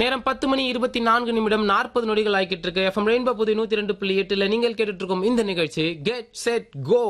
நேரம் பத்து மணி இருபத்தி நான்கு நிமிடம் நாற்பது நொடிகள் ஆகிட்டு இருக்கு எஃப்எம் ரெயின்போ புது நூத்தி ரெண்டு புள்ளி எட்டுல நீங்கள் கேட்டுட்டு இருக்கும் இந்த நிகழ்ச்சி கெட் செட் கோ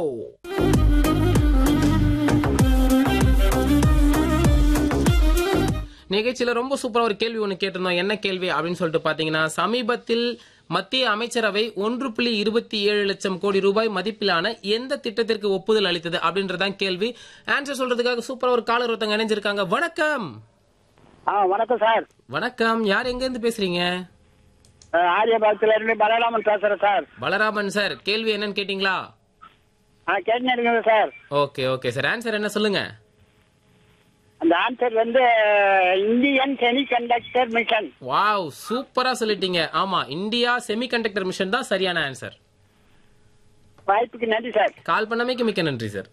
நிகழ்ச்சியில ரொம்ப சூப்பரா ஒரு கேள்வி ஒண்ணு கேட்டிருந்தோம் என்ன கேள்வி அப்படின்னு சொல்லிட்டு பாத்தீங்கன்னா சமீபத்தில் மத்திய அமைச்சரவை ஒன்று புள்ளி இருபத்தி ஏழு லட்சம் கோடி ரூபாய் மதிப்பிலான எந்த திட்டத்திற்கு ஒப்புதல் அளித்தது அப்படின்றதான் கேள்வி ஆன்சர் சொல்றதுக்காக சூப்பரா ஒரு காலர் ஒருத்தங்க இணைஞ்சிருக்காங்க வணக்கம் ஆ வணக்கம் சார் வணக்கம் யார் எங்க இருந்து பேசுறீங்க அஹ், ஆரியபாகத்துல இருந்து பலராமன் பேசுறேன் சார் பலராமன் சார் கேள்வி என்னன்னு கேட்டீங்களா ஆ கேட்டுங்க sir okay okay sir answer என்ன சொல்லுங்க அந்த ஆன்சர் வந்து Indian semiconductor mission wow சூப்பரா சொல்லிட்டீங்க ஆமா இந்தியா செமிகண்டக்டர் மிஷன் தான் சரியான ஆன்சர் வாய்ப்புக்கு நன்றி சார் கால் பண்ணமைக்கு மிக்க நன்றி சார்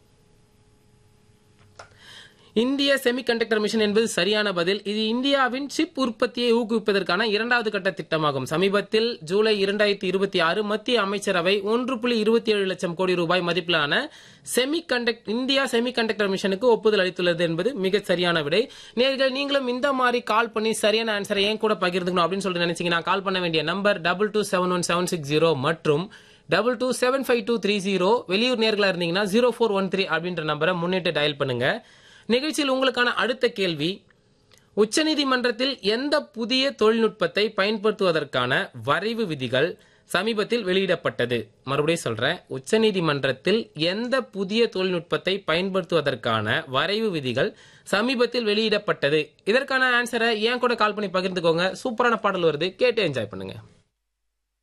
இந்திய செமிகண்டக்டர் மிஷன் என்பது சரியான பதில் இது இந்தியாவின் சிப் உற்பத்தியை ஊக்குவிப்பதற்கான இரண்டாவது கட்ட திட்டமாகும் சமீபத்தில் ஜூலை இரண்டாயிரத்தி இருபத்தி ஆறு மத்திய அமைச்சரவை ஒன்று புள்ளி இருபத்தி ஏழு லட்சம் கோடி ரூபாய் மதிப்பிலான செமிகண்டக்ட் இந்தியா செமிகண்டக்டர் மிஷனுக்கு ஒப்புதல் அளித்துள்ளது என்பது மிக சரியான விடை நேர்கள் நீங்களும் இந்த மாதிரி கால் பண்ணி சரியான ஆன்சரை ஏன் கூட பகிர்ந்துக்கணும் அப்படின்னு சொல்லிட்டு நினைச்சீங்கன்னா கால் பண்ண வேண்டிய number double two seven one seven six zero மற்றும் double two seven five two three zero வெளியூர் நேர்களா இருந்தீங்கன்னா ஜீரோ ஃபோர் ஒன் த்ரீ அப்படின்ற நம்பரை முன்னிட்டு டயல் பண்ணுங்க நிகழ்ச்சியில் உங்களுக்கான அடுத்த கேள்வி உச்சநீதிமன்றத்தில் எந்த புதிய தொழில்நுட்பத்தை பயன்படுத்துவதற்கான வரைவு விதிகள் சமீபத்தில் வெளியிடப்பட்டது மறுபடியும் சொல்றேன் உச்சநீதிமன்றத்தில் எந்த புதிய தொழில்நுட்பத்தை பயன்படுத்துவதற்கான வரைவு விதிகள் சமீபத்தில் வெளியிடப்பட்டது இதற்கான ஆன்சரை ஏன் கூட கால் பண்ணி பகிர்ந்துக்கோங்க சூப்பரான பாடல் வருது கேட்டு என்ஜாய் பண்ணுங்க